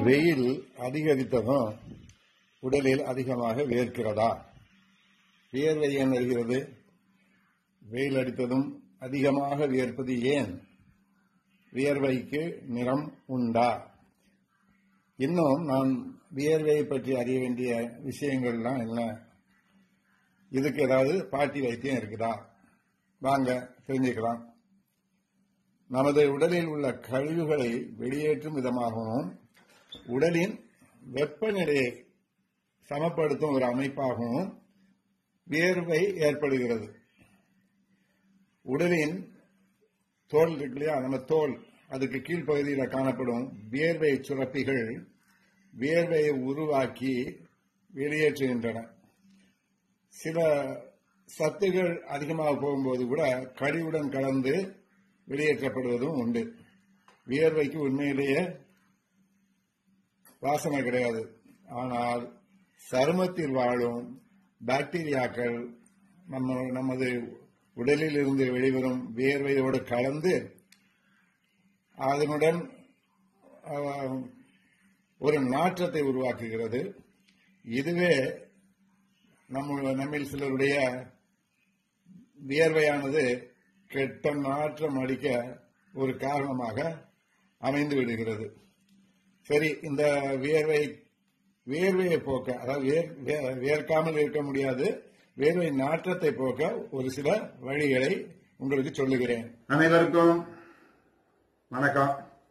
வெயில் அதிகரித்ததும் உடலில் அதிகமாக வேர்க்கிறதா வியர்வை ஏன் வருகிறது வெயில் அடித்ததும் அதிகமாக வியர்ப்பது ஏன் வியர்வைக்கு நிறம் உண்டா இன்னும் நான் வியர்வையை பற்றி அறிய வேண்டிய விஷயங்கள்லாம் என்ன இதுக்கு ஏதாவது பாட்டி வைத்தியம் இருக்குதா வாங்க தெரிஞ்சுக்கலாம் நமது உடலில் உள்ள கழிவுகளை வெளியேற்றும் விதமாகவும் உடலின் வெப்பநிலையை சமப்படுத்தும் ஒரு அமைப்பாகவும் வியர்வை ஏற்படுகிறது உடலின் தோல் இருக்கு இல்லையா நம்ம தோல் அதுக்கு கீழ்ப்பகுதியில் காணப்படும் வியர்வை சுரப்பிகள் வியர்வையை உருவாக்கி வெளியேற்றுகின்றன சில சத்துகள் அதிகமாக போகும்போது கூட கழிவுடன் கலந்து வெளியேற்றப்படுவதும் உண்டு வியர்வைக்கு உண்மையிலேயே வாசனை கிடையாது ஆனால் சருமத்தில் வாழும் பாக்டீரியாக்கள் நம்ம நமது உடலில் இருந்து வெளிவரும் வியர்வையோடு கலந்து அதனுடன் அஹ், ஒரு நாற்றத்தை உருவாக்குகிறது இதுவே நம்ம நம்மில் சிலருடைய வியர்வையானது கெட்ட நாற்றம் அடிக்க ஒரு காரணமாக அமைந்து விடுகிறது சரி இந்த வியர்வை வியர்வையை போக்க அதாவது வியர்- வே- வியர்க்காமல் இருக்க முடியாது வேர்வை நாற்றத்தை போக்க ஒரு சில வழிகளை உங்களுக்கு சொல்லுகிறேன் அனைவருக்கும் வணக்கம்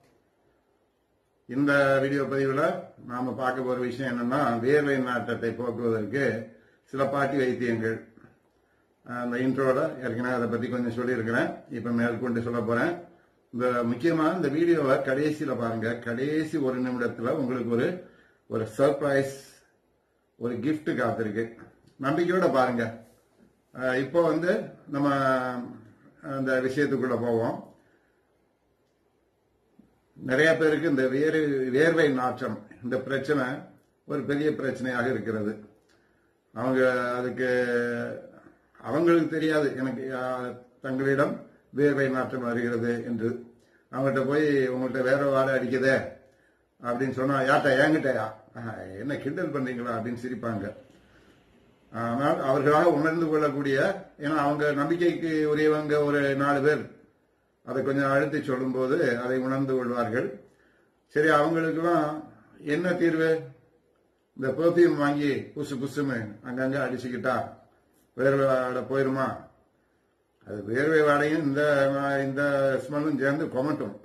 இந்த வீடியோ பதிவில் நாம பார்க்க போற விஷயம் என்னன்னா வேர்வை நாட்டத்தை போக்குவதற்கு சில பாட்டி வைத்தியங்கள் அஹ் அந்த இன்ட்ரோட ஏற்கனவே அதை பத்தி கொஞ்சம் சொல்லியிருக்கிறேன் இப்ப மேற்கொண்டு சொல்ல போறேன் இந்த முக்கியமா இந்த வீடியோவை கடைசியில பாருங்க கடைசி ஒரு நிமிடத்துல உங்களுக்கு ஒரு ஒரு சர்ப்ரைஸ் ஒரு gift காத்திருக்கு நம்பிக்கையோட பாருங்க அஹ் இப்போ வந்து நம்ம அந்த விஷயத்துக்குள்ள போவோம் நிறைய பேருக்கு இந்த வேறு வேர்வை நாற்றம் இந்த பிரச்சனை ஒரு பெரிய பிரச்சனையாக இருக்கிறது அவங்க அதுக்கு அவங்களுக்கு தெரியாது எனக்கு ஆஹ், தங்களிடம் வேர்வை நாற்றம் வருகிறது என்று அவங்ககிட்ட போய் உங்கள்கிட்ட வேற வாடை அடிக்குதே அப்படின்னு சொன்னா யார்கிட்ட என்கிட்டயா ஆஹ், என்ன கிண்டல் பண்றீங்களா அப்படின்னு சிரிப்பாங்க ஆனால் அவர்களாக உணர்ந்து கொள்ளக்கூடிய ஏன்னா அவங்க நம்பிக்கைக்கு உரியவங்க ஒரு நாலு பேர் அதை கொஞ்சம் அழுத்தி சொல்லும்போது அதை உணர்ந்து கொள்வார்கள் சரி அவங்களுக்கெல்லாம் என்ன தீர்வு இந்த பெர்ஃபியூம் வாங்கி புசு புசுன்னு அங்கங்க அடிச்சுக்கிட்டா வேர்வை வாடை போயிருமா அது வேர்வை வாடையும் இந்த இந்த ஸ்மெல்லும் சேர்ந்து கொமட்டும்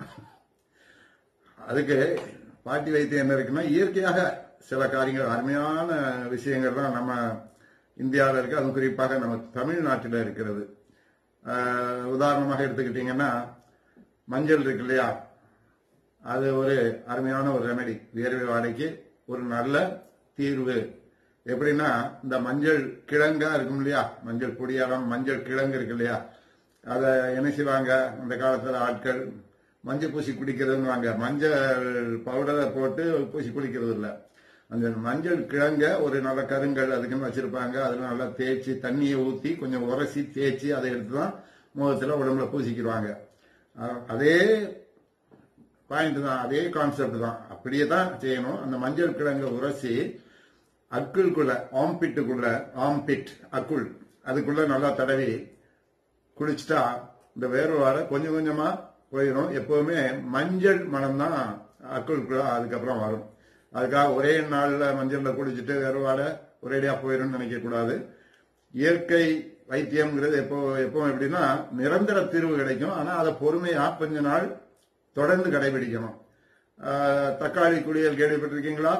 அதுக்கு பாட்டி வைத்தியம் என்ன இருக்குன்னா இயற்கையாக சில காரியங்கள் அருமையான விஷயங்கள்லாம் நம்ம இந்தியாவில் இருக்கு அதுவும் குறிப்பாக நம்ம தமிழ்நாட்டில் இருக்கிறது ஆஹ், உதாரணமாக எடுத்துக்கிட்டீங்கன்னா மஞ்சள் இருக்கு இல்லையா அது ஒரு அருமையான ஒரு ரெமெடி வேர்வை வாடைக்கு ஒரு நல்ல தீர்வு எப்படின்னா இந்த மஞ்சள் கிழங்கா இருக்கும் இல்லையா மஞ்சள் பொடியாரம் மஞ்சள் கிழங்கு இருக்கு இல்லையா அதை என்ன செய்வாங்க அந்த காலத்துல ஆட்கள் மஞ்சள் பூசி குடிக்கிறதுன்னு மஞ்சள் பவுடரை போட்டு பூசி குடிக்கிறது இல்ல அந்த மஞ்சள் கிழங்க ஒரு நல்ல கருங்கல் அதுக்குன்னு வச்சிருப்பாங்க அதுல நல்லா தேய்ச்சி தண்ணியை ஊத்தி கொஞ்சம் உரசி தேய்ச்சி அதை எடுத்து தான் முகத்துல உடம்புல பூசிக்கிடுவாங்க அஹ் அதே பாயிண்ட் தான் அதே கான்செப்ட் தான் அப்படியே தான் செய்யணும் அந்த மஞ்சள் கிழங்க உரசி அக்குள்குள்ள ஆம்பிட்டுக்குள்ள ஆம்பிட் அக்குள் அதுக்குள்ள நல்லா தடவி குளிச்சுட்டா இந்த வேர்வை வாட கொஞ்சம் கொஞ்சமா போயிடும் எப்பவுமே மஞ்சள் மனம் தான் அக்குள்குள்ள அதுக்கப்புறம் வரும் அதுக்காக ஒரே நாள்ல மஞ்சள்ல குளிச்சுட்டு வேர்வை வாட ஒரேடியா போயிடும்னு நினைக்க கூடாது இயற்கை வைத்தியம்ங்கிறது எப்போ எப்போ எப்படின்னா நிரந்தர தீர்வு கிடைக்கும் ஆனா அதை பொறுமையா கொஞ்ச நாள் தொடர்ந்து கடைபிடிக்கணும் ஆஹ், தக்காளி குளியல் கேள்விப்பட்டிருக்கீங்களா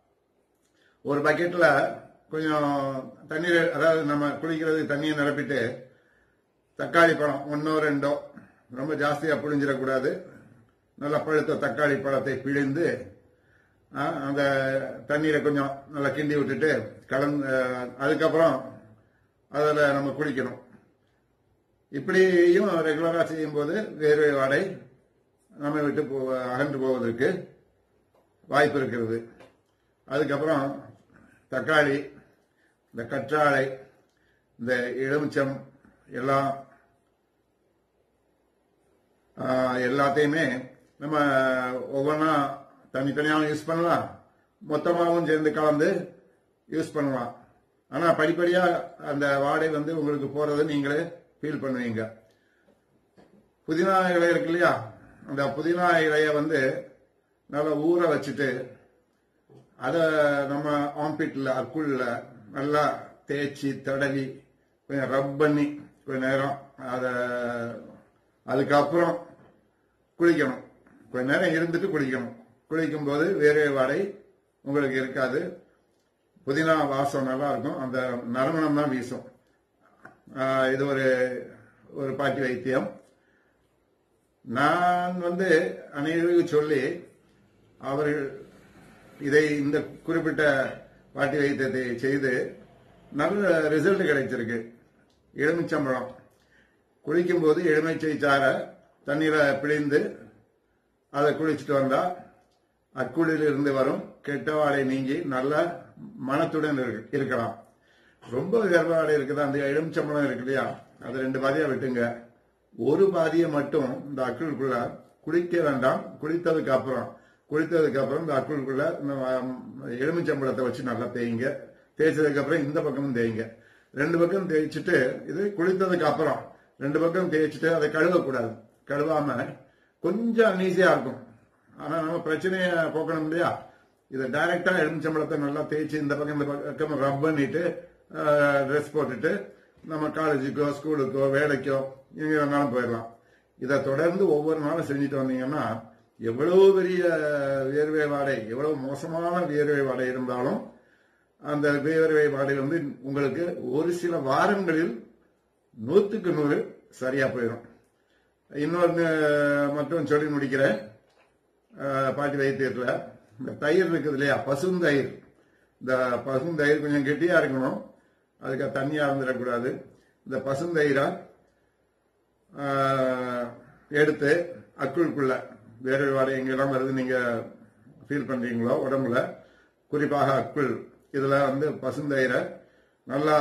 ஒரு பக்கெட்ல கொஞ்சம் தண்ணீர் அதாவது நம்ம குளிக்கிறதுக்கு தண்ணியை நிரப்பிட்டு தக்காளி பழம் ஒன்னோ ரெண்டோ ரொம்ப ஜாஸ்தியா புழிஞ்சிடக்கூடாது நல்லா பழுத்த தக்காளி பழத்தை பிழிந்து ஆ, அந்த தண்ணீரை கொஞ்சம் நல்லா கிண்டி விட்டுட்டு கலந்து அஹ், அதுக்கப்புறம் அதில் நம்ம குளிக்கணும் இப்படியும் ரெகுலரா செய்யும்போது வேர்வை வாடை நம்ம விட்டு போ அகன்று போவதற்கு வாய்ப்பு இருக்கிறது அதுக்கப்புறம் தக்காளி இந்த கற்றாழை இந்த எலுமிச்சம் எல்லாம் ஆஹ், எல்லாத்தையுமே நம்ம ஒவ்வொன்றா தனித்தனியாகவும் யூஸ் பண்ணலாம் மொத்தமாகவும் சேர்ந்து கலந்து யூஸ் பண்ணலாம் ஆனா படிப்படியா அந்த வாடை வந்து உங்களுக்கு போறதை நீங்களே ஃபீல் பண்ணுவீங்க புதினா இலை இருக்கு இல்லையா அந்த புதினா இலைய வந்து நல்லா ஊற வச்சுட்டு அதை நம்ம ஆம்பிட்ல அக்குள்ள நல்லா தேய்ச்சி தடவி கொஞ்சம் ரப் பண்ணி கொஞ்ச நேரம் அதை அதுக்கப்புறம் குளிக்கணும் கொஞ்ச நேரம் இருந்துட்டு குளிக்கணும் குளிக்கும் போது வேறு வாடை உங்களுக்கு இருக்காது புதினா வாசம் நல்லா இருக்கும் அந்த நறுமணம் தான் வீசும் ஆஹ் இது ஒரு ஒரு பாட்டி வைத்தியம் நான் வந்து அனைவருக்கு சொல்லி அவர்கள் இதை இந்த குறிப்பிட்ட பாட்டி வைத்தியத்தை செய்து நல்ல ரிசல்ட் கிடைச்சிருக்கு எலுமிச்சம்பழம் குளிக்கும் போது எலுமிச்சை சார தண்ணீரை பிழிந்து அதை குளிச்சுட்டு வந்தா அக்குளில் இருந்து வரும் கெட்ட வாடை நீங்கி நல்ல மனத்துடன் இரு- இருக்கலாம் ரொம்ப கர்ப்ப வாடை இருக்குது அந்த எலுமிச்சம்பழம் இருக்கு இல்லையா அதை ரெண்டு பாதியா விட்டுங்க ஒரு பாதியை மட்டும் இந்த அக்குளுக்குள்ள குளிக்க வேண்டாம் குளித்ததுக்கு அப்புறம் குளித்ததுக்கு அப்புறம் இந்த அக்குளுக்குள்ள இந்த ம- எலுமிச்சம்பழத்தை வச்சு நல்லா தேய்ங்க தேய்ச்சதுக்கு அப்புறம் இந்த பக்கமும் தேய்ங்க ரெண்டு பக்கம் தேய்ச்சிட்டு இது குளித்ததுக்கு அப்புறம் ரெண்டு பக்கம் தேய்ச்சிட்டு அதை கழுவக்கூடாது கழுவாம கொஞ்சம் ஈஸியா இருக்கும் ஆனா நம்ம பிரச்சனையை போக்கணும் இல்லையா இதை டைரக்டா எலுமிச்சம்பழத்தை நல்லா தேய்ச்சி இந்த பக்கம் இந்த பக்கம் ரப் பண்ணிட்டு ட்ரெஸ் போட்டுட்டு நம்ம காலேஜுக்கோ ஸ்கூலுக்கோ வேலைக்கோ எங்க வேணாலும் போயிடலாம் இதை தொடர்ந்து ஒவ்வொரு நாளும் செஞ்சுட்டு வந்தீங்கன்னா எவ்வளவு பெரிய வியர்வை வாடை எவ்வளவு மோசமான வியர்வை வாடை இருந்தாலும் அந்த வியர்வை வாடை வந்து உங்களுக்கு ஒரு சில வாரங்களில் நூத்துக்கு நூறு சரியா போயிடும் இன்னொன்று மட்டும் சொல்லி முடிக்கிறேன் அஹ், பாட்டி வைத்தியத்துல இந்த தயிர் இருக்குது இல்லையா பசுந்தயிர் இந்த பசுந்தயிர் கொஞ்சம் கெட்டியா இருக்கணும் அதுக்கு தண்ணியா இருந்துடக்கூடாது இந்த பசுந்தயிரை ஆஹ், எடுத்து அக்குளுக்குள்ள வேறு வாடை எங்கெல்லாம் வருது நீங்க ஃபீல் பண்றீங்களோ உடம்புல குறிப்பாக அக்குள் இதுல வந்து பசுந்தயிரை நல்லா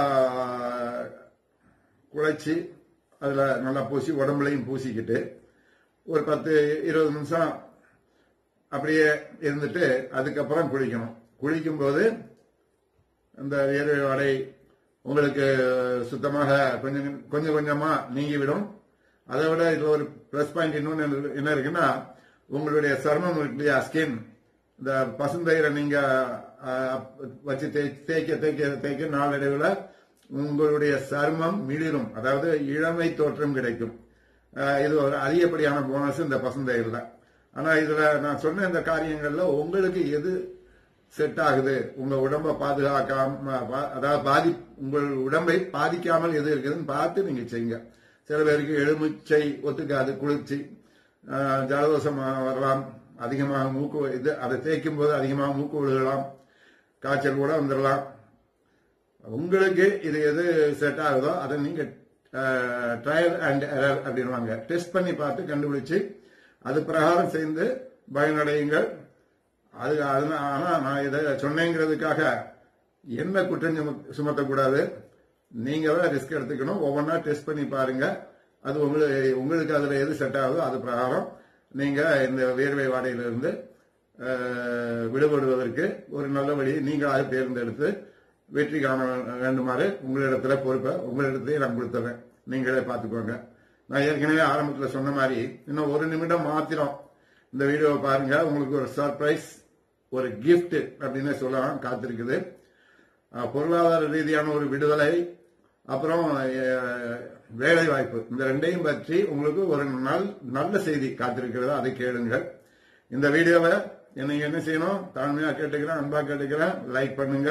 குழைச்சி அதுல நல்லா பூசி உடம்புலையும் பூசிக்கிட்டு ஒரு பத்து இருபது நிமிஷம் அப்படியே இருந்துட்டு அதுக்கப்புறம் குளிக்கணும் குளிக்கும் போது அந்த வேர்வை வாடை உங்களுக்கு சுத்தமாக கொஞ்சம் கொஞ்சம் கொஞ்சமா நீங்கிவிடும் அதை விட இதுல ஒரு பிளஸ் பாயிண்ட் இன்னொன்னு என்ன- என்ன இருக்குன்னா உங்களுடைய சர்மம் இருக்கு இல்லையா ஸ்கின் இந்த பசுந்தயிரை நீங்க அஹ், வச்சு தேய்- தேய்க்க தேய்க்க தேய்க்க நாளடைவில் உங்களுடைய சர்மம் மிளிரும் அதாவது இளமை தோற்றம் கிடைக்கும் அஹ், இது ஒரு அதிகப்படியான போனஸ் இந்த பசுந்தயிர்ல ஆனா இதுல நான் சொன்ன இந்த காரியங்கள்ல உங்களுக்கு எது செட் ஆகுது உங்க உடம்ப பாதுகாக்காம பா- அதாவது பாதி உங்கள் உடம்பை பாதிக்காமல் எது இருக்குதுன்னு பார்த்து நீங்க செய்யுங்க சில பேருக்கு எலுமிச்சை ஒத்துக்காது குளிர்ச்சி ஆஹ், ஜலதோஷம் வரலாம் அதிகமாக மூக்கு இது அதை தேய்க்கும் போது அதிகமாக மூக்கு விழுகலாம் காய்ச்சல் கூட வந்துடலாம் உங்களுக்கு இது எது செட் ஆகுதோ அதை நீங்க ட்ரையல் அண்ட் எரர் அப்படின்வாங்க டெஸ்ட் பண்ணி பார்த்து கண்டுபிடிச்சு அது பிரகாரம் செய்து பயனடையுங்கள் அது அது- ஆனா நான் இதை சொன்னேங்கிறதுக்காக என்ன குற்றம் சும- சுமத்தக்கூடாது நீங்க தான் ரிஸ்க் எடுத்துக்கணும் ஒவ்வொன்றா டெஸ்ட் பண்ணி பாருங்க அது உங்களுக்கு உங்களுக்கு அதுல எது செட் ஆகுதோ அது பிரகாரம் நீங்க இந்த வேர்வை வாடையிலிருந்து அஹ், விடுபடுவதற்கு ஒரு நல்ல வழியை நீங்களாக தேர்ந்தெடுத்து வெற்றி காண வேண்டுமாறு உங்களிடத்துல பொறுப்பை உங்களிடத்தையே நான் கொடுத்துறேன் நீங்களே பார்த்துக்கோங்க நான் ஏற்கனவே ஆரம்பத்தில் சொன்ன மாதிரி இன்னும் ஒரு நிமிடம் மாத்திரம் இந்த வீடியோவை பாருங்க உங்களுக்கு ஒரு சர்ப்ரைஸ் ஒரு கிஃப்ட் அப்படின்னு சொல்லலாம் காத்திருக்குது அஹ், பொருளாதார ரீதியான ஒரு விடுதலை அப்புறம் அஹ், வேலை வாய்ப்பு இந்த ரெண்டையும் பற்றி உங்களுக்கு ஒரு நல் நல்ல செய்தி காத்திருக்கிறது அதை கேளுங்கள் இந்த வீடியோவை நீங்க என்ன செய்யணும் தாழ்மையா கேட்டுக்கிறேன் அன்பா கேட்டுக்கிறேன் லைக் பண்ணுங்க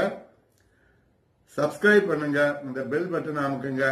சப்ஸ்கிரைப் பண்ணுங்க இந்த பெல் பட்டன் அமுக்குங்க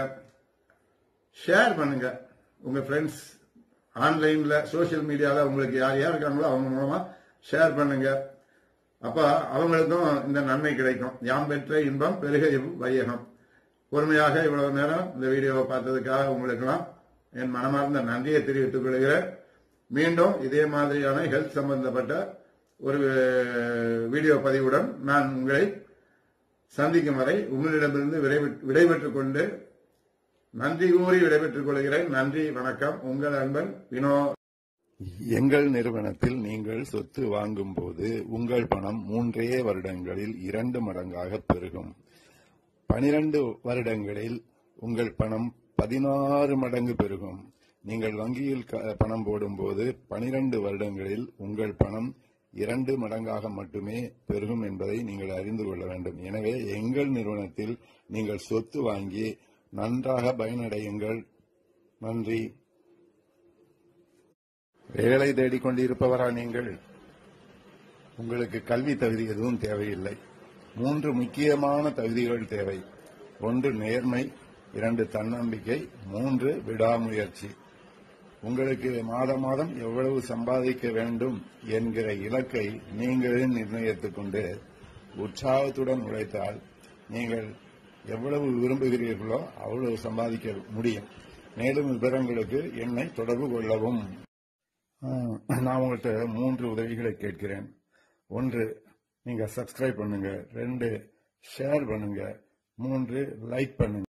ஷேர் பண்ணுங்க உங்க ஃப்ரெண்ட்ஸ் ஆன்லைன்ல சோஷியல் மீடியால உங்களுக்கு யார் யார் இருக்காங்களோ அவங்க மூலமா ஷேர் பண்ணுங்க அப்ப அவங்களுக்கும் இந்த நன்மை கிடைக்கும் யாம் பெற்ற இன்பம் பெருக இவ் வையகம் பொறுமையாக இவ்வளவு நேரம் இந்த வீடியோவை பார்த்ததுக்காக உங்களுக்கெல்லாம் என் மனமார்ந்த நன்றியை தெரிவித்துக் கொள்கிறேன் மீண்டும் இதே மாதிரியான ஹெல்த் சம்பந்தப்பட்ட ஒரு வீடியோ பதிவுடன் நான் உங்களை சந்திக்கும் வரை உங்களிடமிருந்து விடைபெற்- விடைபெற்றுக் கொண்டு நன்றி கூறி விடைபெற்றுக் கொள்கிறேன் நன்றி வணக்கம் உங்கள் அன்பன் வினோ எங்கள் நிறுவனத்தில் நீங்கள் சொத்து வாங்கும் போது உங்கள் பணம் மூன்றே வருடங்களில் இரண்டு மடங்காக பெருகும் பனிரெண்டு வருடங்களில் உங்கள் பணம் பதினாறு மடங்கு பெருகும் நீங்கள் வங்கியில் க- பணம் போடும்போது பனிரெண்டு வருடங்களில் உங்கள் பணம் இரண்டு மடங்காக மட்டுமே பெருகும் என்பதை நீங்கள் அறிந்து கொள்ள வேண்டும் எனவே எங்கள் நிறுவனத்தில் நீங்கள் சொத்து வாங்கி நன்றாக பயனடையுங்கள் நன்றி வேலை தேடிக் கொண்டிருப்பவரா நீங்கள் உங்களுக்கு கல்வி தகுதி எதுவும் தேவையில்லை மூன்று முக்கியமான தகுதிகள் தேவை ஒன்று நேர்மை இரண்டு தன்னம்பிக்கை மூன்று விடாமுயற்சி உங்களுக்கு மாதம் மாதம் எவ்வளவு சம்பாதிக்க வேண்டும் என்கிற இலக்கை நீங்களே நிர்ணயித்துக் கொண்டு உற்சாகத்துடன் உழைத்தால் நீங்கள் எவ்வளவு விரும்புகிறீர்களோ அவ்வளவு சம்பாதிக்க முடியும் மேலும் விவரங்களுக்கு என்னை தொடர்பு கொள்ளவும் ஆஹ், நான் உங்கள்கிட்ட மூன்று உதவிகளை கேட்கிறேன் ஒன்று நீங்க சப்ஸ்கிரைப் பண்ணுங்க ரெண்டு ஷேர் பண்ணுங்க மூன்று லைக் பண்ணுங்க